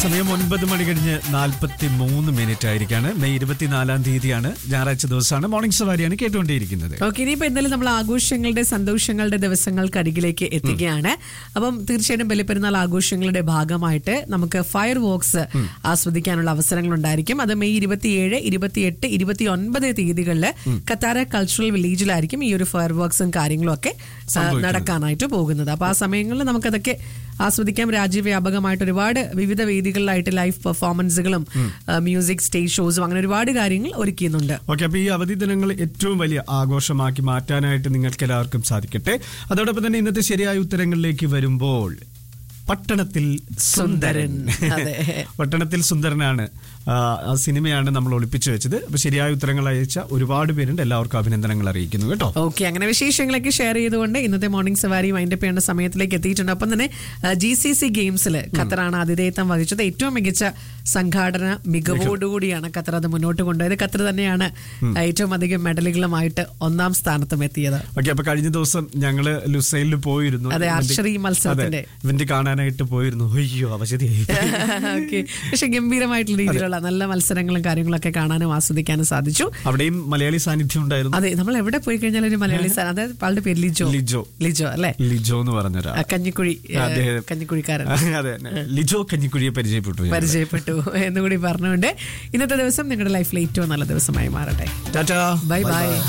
സമയം ഒൻപത് മണി കഴിഞ്ഞ് നാൽപ്പത്തി മൂന്ന് മിനിറ്റ് ആയിരിക്കാണ് മെയ് ഇരുപത്തിനാലാം തീയതിയാണ് ഞായറാഴ്ച ദിവസമാണ് മോർണിംഗ് സവാരിയാണ് കേട്ടുകൊണ്ടേയിരിക്കുന്നത് ഓക്കെ ഇനിയിപ്പോ എന്തായാലും നമ്മൾ ആഘോഷങ്ങളുടെ സന്തോഷങ്ങളുടെ ദിവസങ്ങൾക്ക് അരികിലേക്ക് എത്തുകയാണ് അപ്പം തീർച്ചയായിട്ടും ബലിപ്പെരുന്നാൾ ആഘോഷങ്ങളുടെ ഭാഗമായിട്ട് നമുക്ക് ഫയർ വോക്സ് ആസ്വദിക്കാനുള്ള അവസരങ്ങൾ ഉണ്ടായിരിക്കും അത് മെയ് ഇരുപത്തിയേഴ് ഇരുപത്തിയെട്ട് ഇരുപത്തി ഒൻപത് തീയതികളിൽ കത്താര കൾച്ചറൽ വില്ലേജിലായിരിക്കും ഈ ഒരു ഫയർ വർക്ക്സും കാര്യങ്ങളും ഒക്കെ ആ, നടക്കാനായിട്ട് പോകുന്നത് അപ്പൊ ആ സമയങ്ങളിൽ നമുക്കതൊക്കെ ആസ്വദിക്കാം രാജ്യവ്യാപകമായിട്ട് ഒരുപാട് വിവിധ വേദികളിലായിട്ട് ലൈവ് പെർഫോമൻസുകളും മ്യൂസിക് സ്റ്റേജ് ഷോസും അങ്ങനെ ഒരുപാട് കാര്യങ്ങൾ ഒരുക്കിയുന്നുണ്ട് ഓക്കെ അപ്പൊ ഈ അവധി ദിനങ്ങൾ ഏറ്റവും വലിയ ആഘോഷമാക്കി മാറ്റാനായിട്ട് നിങ്ങൾക്ക് എല്ലാവർക്കും സാധിക്കട്ടെ അതോടൊപ്പം തന്നെ ഇന്നത്തെ ശരിയായ ഉത്തരങ്ങളിലേക്ക് വരുമ്പോൾ പട്ടണത്തിൽ സുന്ദരൻ അതെ. പട്ടണത്തിൽ സുന്ദരനാണ് ആ, ആ സിനിമയാണ് നമ്മൾ ഒളിപ്പിച്ചു വെച്ചത് അപ്പൊ ശരിയായ ഉത്തരങ്ങൾ അയച്ച ഒരുപാട് പേരുണ്ട് എല്ലാവർക്കും അഭിനന്ദനങ്ങൾ അറിയിക്കുന്നു കേട്ടോ ഓക്കെ അങ്ങനെ വിശേഷങ്ങളൊക്കെ ഷെയർ ചെയ്തുകൊണ്ട് ഇന്നത്തെ മോർണിംഗ് സവാരി വൈൻഡപ്പ് ചെയ്യേണ്ട സമയത്തിലേക്ക് എത്തിയിട്ടുണ്ട് അപ്പം തന്നെ ജി സി സി ഗെയിംസിൽ ഖത്തറാണ് ആതിഥേയത്വം വഹിച്ചത് ഏറ്റവും മികച്ച സംഘാടന മികവോടുകൂടിയാണ് ഖത്തർ അത് മുന്നോട്ട് കൊണ്ടുപോയത് ഖത്തർ തന്നെയാണ് ആ, ഏറ്റവും അധികം മെഡലുകളുമായിട്ട് ഒന്നാം സ്ഥാനത്തും എത്തിയത് ഓക്കെ അപ്പൊ കഴിഞ്ഞ ദിവസം ഞങ്ങള് ലുസൈലിൽ പോയിരുന്നു അതെ, ഇവന്റ്- archery മത്സരത്തിന്റെ. അതെ, ഇവന്റ് കാണാനായിട്ട് പോയിരുന്നു അയ്യോ അവശതിയായി ഓക്കെ പക്ഷെ ഗംഭീരമായിട്ടുള്ള രീതിയിലുള്ള നല്ല മത്സരങ്ങളും കാര്യങ്ങളൊക്കെ കാണാനും ആസ്വദിക്കാനും സാധിച്ചു അവിടെയും മലയാളി സാന്നിധ്യം ഉണ്ടായിരുന്നു അതെ നമ്മൾ എവിടെ പോയി കഴിഞ്ഞാൽ ഒരു മലയാളി സ്ഥാനം അതായത് ആളുടെ പേര് ലിജോ ലിജോ ലിജോ അല്ലെ ലിജോ എന്ന് പറഞ്ഞൊരാ കഞ്ഞിക്കുഴി ഏ, അദ്ദേഹം- കഞ്ഞിക്കുഴിക്കാരൻ അതെ തന്നെ. ലിജോ കഞ്ഞിക്കുഴിയെ പരിചയപ്പെട്ടു ഞാൻ. പരിചയപ്പെട്ടു എന്നുകൂടി പറഞ്ഞുകൊണ്ട് ഇന്നത്തെ ദിവസം നിങ്ങളുടെ ലൈഫിലെ ഏറ്റവും നല്ല ദിവസമായി മാറട്ടെ ടാറ്റാ ബൈ ബൈ